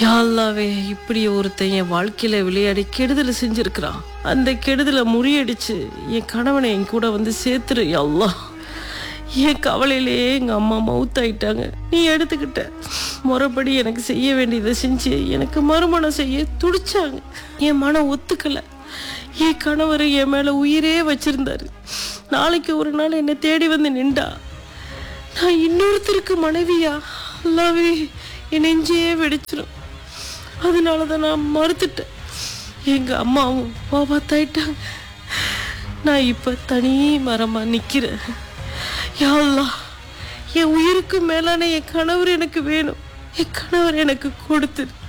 யாழ்லாவே இப்படி ஒருத்தன் என் வாழ்க்கையில விளையாடி கெடுதல் செஞ்சிருக்கிறான் அந்த கெடுதலை முறியடிச்சு என் கணவனை என் கூட வந்து சேர்த்துரு யல்லா என் கவலையிலேயே எங்க அம்மா மவுத் ஆயிட்டாங்க நீ எடுத்துக்கிட்ட முறைப்படி எனக்கு செய்ய வேண்டியதை செஞ்சு எனக்கு மறுமணம் செய்ய துடிச்சாங்க என் மனம் ஒத்துக்கல என் கணவர் என் மேல உயிரே வச்சிருந்தாரு நாளைக்கு ஒரு நாள் என்னை தேடி வந்து நின்றா நான் இன்னொருத்தருக்கு மனைவியா அல்லாவே என் நெஞ்சே வெடிச்சிடும் அதனால தான் நான் மறுத்துட்டேன் எங்க அம்மாவும் பாபா தாயிட்டாங்க நான் இப்ப தனி மரமா நிக்கிறேன் யா அல்லாஹ், என் உயிருக்கு மேலான என் கணவர் எனக்கு வேணும் என் கணவர் எனக்கு கொடுத்து